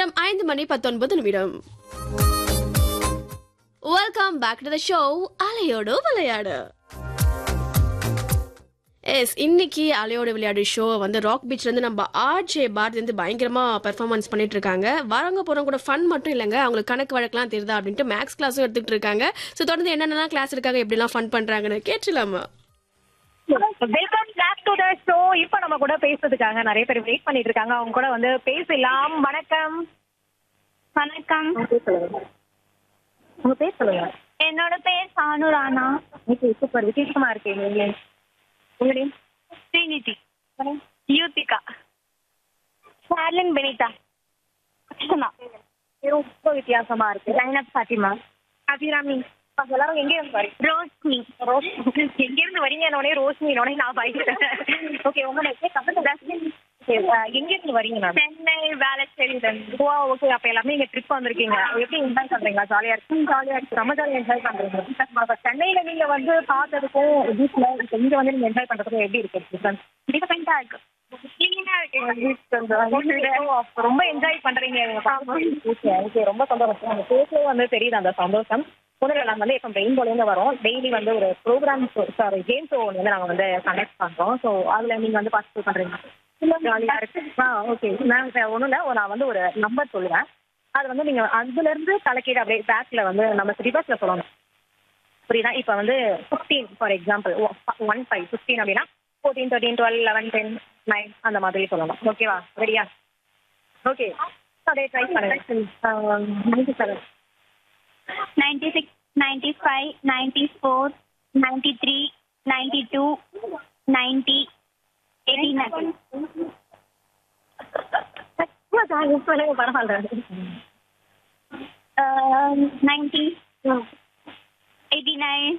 நேரம் ஐந்து மணி பத்தொன்பது நிமிடம் welcome back to the show அலையோடு விளையாடு எஸ் இன்னைக்கு அலையோட விளையாடு ஷோ வந்து ராக் பீச்ல இருந்து நம்ம ஆர்ஜே பாரதி வந்து பயங்கரமா பெர்ஃபார்மன்ஸ் பண்ணிட்டு இருக்காங்க வரவங்க போறவங்க கூட ஃபன் மட்டும் இல்லைங்க அவங்களுக்கு கணக்கு வழக்கெல்லாம் தெரியுதா அப்படின்ட்டு மேக்ஸ் கிளாஸும் எடுத்துட்டு இருக்காங்க ஸோ தொடர்ந்து என்னென்னலாம் கிளாஸ் இருக்காங்க எப்படிலாம் ஃபன் பண்றாங்கன்னு கேட்டுலாமா welcome back to the show இப்போ நம்ம கூட பேசுறதுக்காக நிறைய பேர் வெயிட் பண்ணிட்டு இருக்காங்க அவங்க கூட வந்து பேசலாம் வணக்கம் வணக்கம் உங்க பேர் சொல்லுங்க என்னோட பேர் சானு ராணா ஓகே சூப்பர் விசேஷமா இருக்கீங்க உங்க உங்க நேம் ஸ்ரீநிதி யூத்திகா ஷார்லின் பெனிதா அக்ஷனா ரொம்ப வித்தியாசமா இருக்கு லைனப் ஃபாத்திமா அபிராமி அப்ப எல்லாரும் எங்க இருந்து வரீங்க ரோஷ்னி ரோஸ் எங்க இருந்து வரீங்க உடனே ரோஷினி உடனே நான் பயந்துட்டேன் ஓகே உங்க name கம்பெனி எங்க இருந்து வரீங்க மேம் சென்னை வேளச்சேரியிலிருந்து ஓ ஓகே அப்ப எல்லாமே இங்க ட்ரிப் வந்திருக்கீங்க எப்படி என்ஜாய் பண்றீங்களா ஜாலியா இருக்கு ஜாலியா இருக்கு ரொம்ப ஜாலியா என்ஜாய் பண்றீங்க அப்ப சென்னையில நீங்க வந்து பார்த்ததுக்கும் பீச்ல இப்ப இங்க வந்து நீங்க என்ஜாய் பண்றதுக்கும் எப்படி இருக்கு டிஃபரன்ஸ் டிஃபரெண்டா இருக்கு கிளீனா இருக்கு ரொம்ப என்ஜாய் பண்றீங்க ஓகே ஓகே ரொம்ப சந்தோஷம் உங்க பேசவே வந்து தெரியுது அந்த சந்தோஷம் முதல்ல நாங்க வந்து இப்போ ரெயின்போல இருந்து வரோம் டெய்லி வந்து ஒரு ப்ரோக்ராம் சாரி கேம் ஷோ ஒன்று வந்து நாங்க வந்து கனெக்ட் பண்றோம் ஸோ அதுல நீங்க வந்து பார்ட்டிசிபேட் பண்றீங்க ஜாலியா இருக்கு ஆ ஓகே நான் ஒன்றும் இல்லை நான் வந்து ஒரு நம்பர் சொல்லுவேன் அது வந்து நீங்க அதுல இருந்து தலைக்கீழ அப்படியே பேக்ல வந்து நம்ம ரிவர்ஸ்ல சொல்லணும் புரியுதா இப்போ வந்து fifteen for example one five fifteen அப்படின்னா fourteen thirteen twelve eleven ten nine அந்த மாதிரி சொல்லணும் ஓகேவா ரெடியா ஓகே அப்படியே ட்ரை பண்ணுங்க ninety seven ninety six ninety five ninety four ninety three ninety two ninety eighty nine பரவாயில்ல நைன்டி எயிட்டி நைன்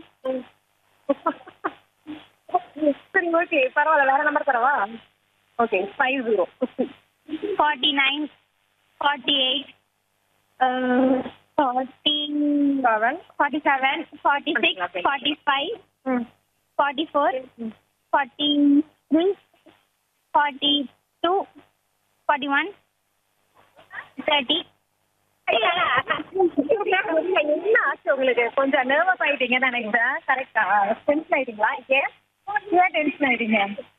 சரி ஓகே பரவாயில்ல வேற நம்பர் தரவா okay five zero forty nine forty eight forty seven forty seven forty six forty five forty four forty three forty two forty one thirty என்ன ஆச்சு உங்களுக்கு கொஞ்சம் nervous ஆயிட்டீங்கன்னு நினைக்கிறேன் கரெக்டா டென்ஷன் ஆயிட்டீங்களா ஏன் ஏன் டென்ஷன் ஆயிட்டீங்க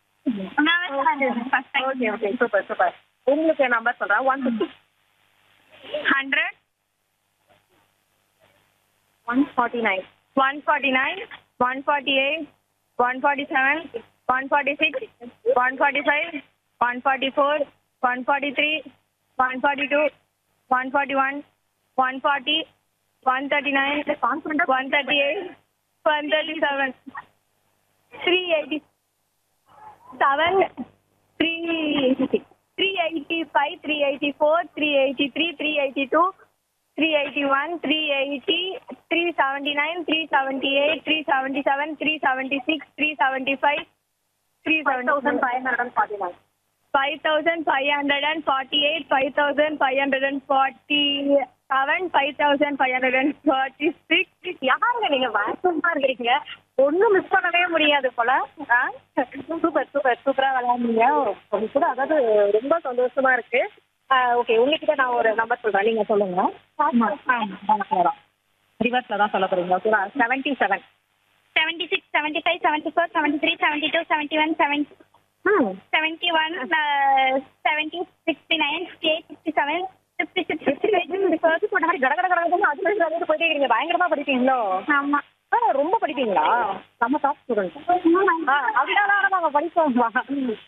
ஓகே ஓகே சூப்பர் சூப்பர் உங்களுக்கு நம்பர் சொல்றேன் one fifty hundred one forty nine one forty nine one forty eight one forty seven one forty six one forty five one forty four one forty three one forty two one forty one one forty one thirty nine one thirty eight one thirty seven three eighty seven three three eighty five three eighty four three eighty three three eighty two three eighty one three eighty three seventy nine three seventy eight three seventy seven three seventy six three seventy five three seven thousand five hundred forty nine five thousand five hundred and forty eight five thousand five hundred and forty seven five thousand five hundred and forty six யாருங்க நீங்க வேகமா இருக்கீங்க ஒண்ணும் miss பண்ணவே முடியாது போல super super சூப்பரா விளையாடுறீங்க உங்க கூட அதாவது ரொம்ப சந்தோஷமா இருக்கு ஓகே உங்ககிட்ட நான் ஒரு நம்பர் சொல்றேன் நீங்க சொல்லுங்க ரிவர்ஸ்ல தான் சொல்ல போறீங்க ஓகேவா seventy seven seventy six seventy five seventy four seventy three seventy two seventy one seventy seventy one seventy sixty nine sixty eight sixty seven fifty six fifty five போட்ட மாதிரி கட கட கடன்னு அது மாதிரி வந்து போயிட்டே இருக்கீங்க பயங்கரமா படிப்பீங்களோ ஆமாம் ஆ, ரொம்ப படிப்பீங்களா நம்ம டாப் ஸ்டூடெண்ட் அதனால நாங்க படிப்போம்